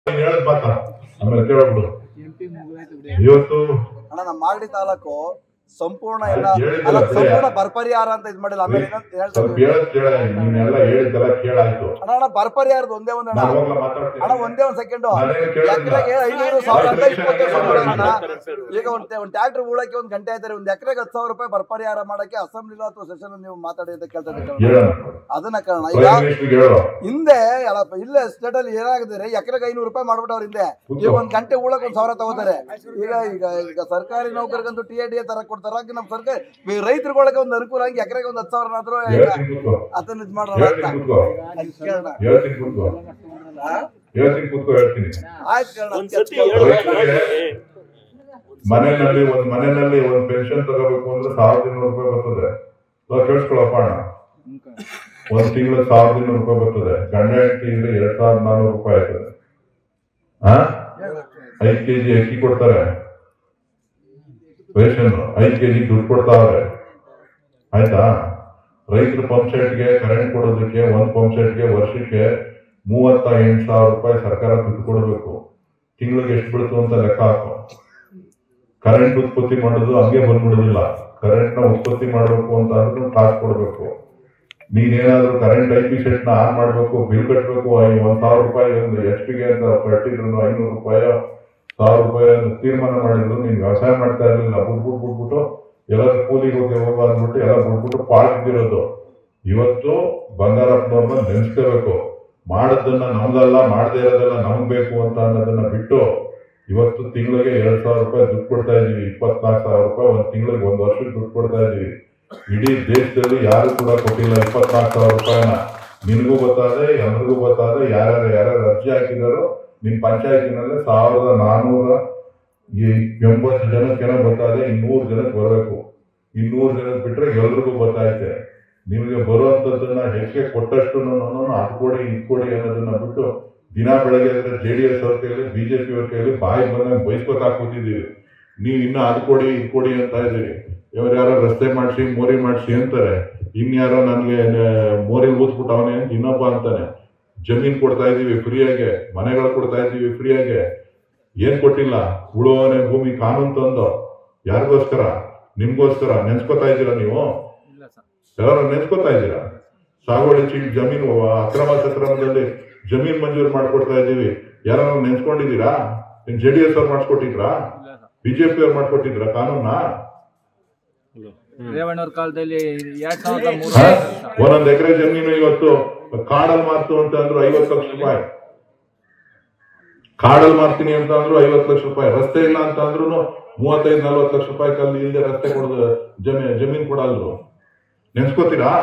ನೀನ್ ಹೇಳದ್ ಮಾತ ಆಮೇಲೆ ಕೇಳ್ಬಿಡು ಇವತ್ತು ಅಣ್ಣ ನಮ್ಮ ಮಾಗಡಿ ತಾಲೂಕು ಸಂಪೂರ್ಣ ಎಲ್ಲ ಹೇಳಿದ್ರಲ್ಲ ಅಲ್ಲ ಬಿಡಿ. ಸಂಪೂರ್ಣ ಬರ್ಪರಿಹಾರ ಅಂತ ಇದ್ ಮಾಡಿಲ್ಲ ಆಮೇಲೆ ಏನಂತ ಹೇಳ್ತಾ ಸ್ವಲ್ಪ ಇದ್ದೀನಿ. ಹೇಳದ್ ಕೇಳ ನೀನೆಲ್ಲ ಹೇಳಿದ್ದೆಲ್ಲ ಕೇಳಾಯ್ತು ಅಣ್ಣ ಅಣ್ಣ ಬರ್ಪರಿಹಾರದ ಒಂದೇ ಒಂದ್ ಅಣ್ಣ ನಾನು ಹೋಗ್ಲಾ ಮಾತಾಡ್ತೀನಿ ಅಣ್ಣ ಒಂದೇ ಒಂದ್ ಸೆಕೆಂಡ್ ನಾನೇನು ಕೇಳಿಲ್ಲ. ಎಕರೆಗೆ ಐನೂರು ಸಾವಿರ ಅಂತ ಆಯ್ತು, ಇಪ್ಪತ್ತು ಆಯ್ತು, ಸಾವಿರ ಆಯ್ತು. ಅಣ್ಣ ಈಗ ಒಂದ್ ಒಂದ್ ಟ್ಯಾಕ್ಟರ್ ಉಳಕ್ಕೆ ಒಂದ್ ಗಂಟೆ ಆಯ್ತಾರೆ ಒಂದ್ ಎಕರೆಗೆ ಹತ್ತು ಸಾವಿರ ರೂಪಾಯಿ ಬರ್ಪರಿಹಾರ ಮಾಡಕ್ಕೆ ಅಸೆಂಬ್ಲಿ ಅಥವಾ ಸೆಷನ್ ನೀವು ಮಾತಾಡಿ ಅಂತ ಕೇಳ್ತಾ ಇದ್ದೀವಿ ಕಣಣ್ಣ. ಹೇಳೋಣ ಅದನ್ನ ಕಾರಣ ಈಗ ಪ್ರೈಮ್ ಮಿನಿಸ್ಟರ್ಗೆ ಹೇಳು ಹಿಂದೆ ಅಲ್ಲಪ್ಪ ಇಲ್ಲೇ ಸ್ಟೇಟ್ ಅಲ್ಲಿ ಏನಾಗಿದೆ ಎಕರೆಗೆ ಐನೂರು ರೂಪಾಯಿ ಮಾಡ್ಬಿಟ್ಟವ್ರ ಹಿಂದೆ ಈಗ ಒಂದ್ ಗಂಟೆ ಉಳಕ್ ಒಂದ್ ಸಾವಿರ ತಗೋತಾರೆ ಈಗ ಈಗ ಈಗ ಸರ್ಕಾರಿ ನೌಕರಿಗಂತೂ ಟಿ ಎ ಡಿ ತರ ಕೊಡ್ತಾರ ಹಾಗೆ ನಮ್ ಸರ್ಕಾರ ಈ ರೈತರುಗಳಿಗೆ ಒಂದು ಅನುಕೂಲ ಆಗಿ ಎಕರೆಗೆ ಒಂದ್ ಹತ್ತು ಸಾವಿರನಾದ್ರೂ ಈಗ ಹೇಳ್ತೀನಿ ಕೂತ್ಕೋ ಅದನ್ನ ಇದ್ ಮಾಡೋಣ ಅಂತ. ಹೇಳ್ತೀನಿ ಕೂತ್ಕೋ ಅದ್ ಕೇಳೋಣ ಹೇಳ್ತೀನಿ ಕೂತ್ಕೋ ಹಾ? ಹೇಳ್ತೀನಿ ಕೂತ್ಕೋ ಹೇಳ್ತೀನಿ ಆಯ್ತು ಕೇಳೋಣ ಅದ್ ಒಂದ್ಸತಿ ಕೇಳ್ಕೊಳ್ಳಿ. ರೈತರಿಗೆ ಮನೆಯಲ್ಲಿ ಒಂದ್ ಮನೆಯಲ್ಲಿ ಒಂದ್ ಪೆನ್ಷನ್ ತಗೋಬೇಕು ಅಂದ್ರೆ ಸಾವಿರದ ಇನ್ನೂರು ರೂಪಾಯಿ ಬರ್ತದೆ ಇವಾಗ ಕೇಳಿಸ್ಕೊಳಪ್ಪ ಅಣ್ಣ ಒಂದ್ ತಿಂಗಳು ಸಾವಿರದ ಇನ್ನೂರು ರೂಪಾಯಿ ಬರ್ತದೆ ಗಂಡ ಹೆಂಡತಿ ಇದ್ರೆ ಎರಡ್ ಸಾವಿರದ ನಾನೂರು ರೂಪಾಯಿ ಆಯ್ತದೆ ಹಾ ಐದ್ ಕೆಜಿ ಅಕ್ಕಿ ಕೊಡ್ತಾರೆ ರೇಷನ್ ಐದ್ ಕೆಜಿ ದುಡ್ಡು ಕೊಡ್ತಾವ್ರೆ ಆಯ್ತಾ ರೈತರು ಪಂಪ್ ಸೆಟ್ಗೆ ಕರೆಂಟ್ ಕೊಡೋದಕ್ಕೆ ಒಂದ್ ಪಂಪ್ ಸೆಟ್ಗೆ ವರ್ಷಕ್ಕೆ ಮೂವತ್ತ ಎಂಟು ಸಾವಿರ ರೂಪಾಯಿ ಸರ್ಕಾರ ದುಡ್ಡು ಕೊಡಬೇಕು ತಿಂಗಳಿಗೆ ಎಷ್ಟು ಬೀಳ್ತು ಅಂತ ಲೆಕ್ಕ ಹಾಕೋ ಕರೆಂಟ್ ಉತ್ಪತ್ತಿ ಮಾಡೋದು ಹಂಗೆ ಬಂದ್ಬಿಡೋದಿಲ್ಲ ಕರೆಂಟ್ ನ ಉತ್ಪತ್ತಿ ಮಾಡಬೇಕು ಅಂತ ಅಂದ್ರೂ ಕಾಸು ಕೊಡಬೇಕು ನೀನೇನಾದ್ರೂ ಕರೆಂಟ್ ಐ ಪಿ ಸೆಟ್ ನ ಆನ್ ಮಾಡಬೇಕು ಬಿಲ್ ಕಟ್ಟಬೇಕು ಒಂದ್ ಸಾವಿರ ರೂಪಾಯಿ ಒಂದು ಎಚ್ ಪಿಗೆ ಅಂತ ಕಟ್ಟಿದ್ರು ಐನೂರು ರೂಪಾಯಿ ಸಾವಿರ ರೂಪಾಯಿ ಅಂತ ತೀರ್ಮಾನ ಮಾಡಿದ್ರು ನೀನ್ ವ್ಯವಸಾಯ ಮಾಡ್ತಾ ಇರ್ಲಿಲ್ಲ ಬಿಟ್ಬಿಟ್ಟು ಬಿಟ್ಬಿಟ್ಟು ಎಲ್ಲ ಕೂಲಿಗೆ ಹೋಗಿ ಹೋಗೋ ಅಂದ್ಬಿಟ್ಟು ಎಲ್ಲ ಬಿಟ್ಬಿಟ್ಟು ಪಾಳ್ತಿರೋದು ಇವತ್ತು ಬಂಗಾರಪ್ಪನವ್ರನ್ನ ನೆನೆಸ್ಕೋಬೇಕು ಮಾಡದನ್ನ ನಮ್ದಲ್ಲ ಮಾಡದೇ ಇರೋದೆಲ್ಲ ನಮ್ಗ್ ಬೇಕು ಅಂತ ಅನ್ನೋದನ್ನ ಬಿಟ್ಟು ಇವತ್ತು ತಿಂಗಳಿಗೆ ಎರಡ್ ಸಾವಿರ ರೂಪಾಯಿ ದುಡ್ಡು ಕೊಡ್ತಾ ಇದೀವಿ ಇಪ್ಪತ್ನಾಲ್ಕು ಸಾವಿರ ರೂಪಾಯಿ ಒಂದ್ ತಿಂಗಳಿಗೆ ಒಂದ್ ವರ್ಷಕ್ಕೆ ದುಡ್ಡು ಕೊಡ್ತಾ ಇದೀವಿ ಇಡೀ ದೇಶದಲ್ಲಿ ಯಾರು ಕೂಡ ಕೊಟ್ಟಿಲ್ಲ ಇಪ್ಪತ್ನಾಲ್ಕು ಸಾವಿರ ರೂಪಾಯಿನ ನಿನಗೂ ಗೊತ್ತಾದೆ ಎಲ್ರಿಗೂ ಗೊತ್ತಾದೆ ಯಾರ್ಯಾರು ಯಾರ್ಯಾರು ಅರ್ಜಿ ಹಾಕಿದಾರೋ ನಿಮ್ ಪಂಚಾಯತಿನಲ್ಲಿ ಸಾವಿರದ ನಾನೂರ ಈ ಎಂಬತ್ತು ಜನಕ್ಕೇನೋ ಗೊತ್ತಾದೆ ಇನ್ನೂರು ಜನಕ್ಕೆ ಬರಬೇಕು ಇನ್ನೂರು ಜನಕ್ಕೆ ಬಿಟ್ರೆ ಎಲ್ರಿಗೂ ಗೊತ್ತಾಯ್ತೆ ನಿಮಗೆ ಬರುವಂತದ್ದನ್ನ ಹೆಚ್ಚಿಗೆ ಕೊಟ್ಟಷ್ಟು ಅದು ಕೊಡಿ ಇದು ಕೊಡಿ ಅನ್ನೋದನ್ನ ಬಿಟ್ಟು ದಿನ ಬೆಳಗ್ಗೆ ಅಂದ್ರೆ ಜೆ ಡಿ ಎಸ್ ಅವ್ರ ಕೈಲಿ ಬಿಜೆಪಿ ಅವ್ರ ಕೈಲಿ ಬಾಯಿ ಬಂದಂಗೆ ಬೈಸ್ಕೊತಾ ಕೂತಿದ್ದೀವಿ ನೀವು ಇನ್ನ ಅದು ಕೊಡಿ ಇದು ಕೊಡಿ ಅಂತ ಇದ್ದೀರಿ ಇವ್ರು ಯಾರೋ ರಸ್ತೆ ಮಾಡಿಸಿ ಮೋರಿ ಮಾಡಿಸಿ ಅಂತಾರೆ ಇನ್ಯಾರೋ ನನಗೆ ಮೋರಿ ಊದ್ಬಿಟ್ಟವನೆ ಅಂತ ಇನ್ನೊಬ್ಬ ಅಂತಾನೆ ಜಮೀನ್ ಕೊಡ್ತಾ ಇದೀವಿ ಫ್ರೀಯಾಗೆ ಮನೆಗಳು ಕೊಡ್ತಾ ಇದೀವಿ ಫ್ರೀಯಾಗೆ ಏನ್ ಕೊಟ್ಟಿಲ್ಲ ಉಳುವನೆ ಭೂಮಿ ಕಾನೂನು ತಂದು ಯಾರಿಗೋಸ್ಕರ ನಿಮ್ಗೋಸ್ಕರ ನೆನ್ಸ್ಕೊತಾ ಇದ್ದೀರಾ ನೀವು ಎಲ್ಲರೂ ನೆನ್ಸ್ಕೊತಾ ಇದ್ದೀರಾ ಸಾಗುವಳಿ ಚೀಟ್ ಜಮೀನು ಅಕ್ರಮ ಸಕ್ರಮದಲ್ಲಿ ಜಮೀನ್ ಮಂಜೂರು ಮಾಡ್ಕೊಡ್ತಾ ಇದ್ದೀವಿ ಯಾರು ನೆನ್ಸ್ಕೊಂಡಿದ್ದೀರಾ ನಿಮ್ ಜೆ ಡಿ ಎಸ್ ಅವ್ರು ಮಾಡಿಸ್ಕೊಟ್ಟಿದ್ರಾ ಬಿಜೆಪಿ ಅವ್ರು ಮಾಡ್ಕೊಟ್ಟಿದ್ರಾ ಕಾನೂನ ರೇವಣ್ಣವ್ರ ಕಾಲದಲ್ಲಿ ಎರಡ್ ಸಾವಿರದ ಮೂರು ಹಾ? ಒಂದೊಂದ್ ಎಕರೆ ಜಮೀನು ಇವತ್ತು ಕಾಡಲ್ ಮಾರ್ತು ಅಂತ ಅಂದ್ರು ಐವತ್ತು ಲಕ್ಷ ರೂಪಾಯಿ ಕಾಡಲ್ ಮಾರ್ತೀನಿ ಅಂತ ಅಂದ್ರು ಐವತ್ತು ಲಕ್ಷ ರೂಪಾಯಿ ರಸ್ತೆ ಇಲ್ಲ ಅಂತ ಅಂದ್ರು ಮೂವತ್ತೈದು ನಲ್ವತ್ತು ಲಕ್ಷ ರೂಪಾಯಿ ಕಲ್ಲಿ ಇಲ್ಲದೆ ರಸ್ತೆ ಕೊಡೋದು ಜಮೀನ್ ಜಮೀನ್ ಕೊಡಲ್ರು ನೆನ್ಸ್ಕೋತೀರಾ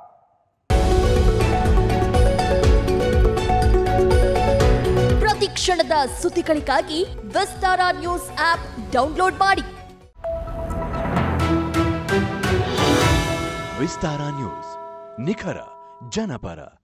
ಪ್ರತಿ ಕ್ಷಣದ ಸುದ್ದಿಗಳಿಗಾಗಿ ವಿಸ್ತಾರ ನ್ಯೂಸ್ ಆಪ್ ಡೌನ್ಲೋಡ್ ಮಾಡಿ ವಿಸ್ತಾರ ನ್ಯೂಸ್ ನಿಖರ ಜನಪರ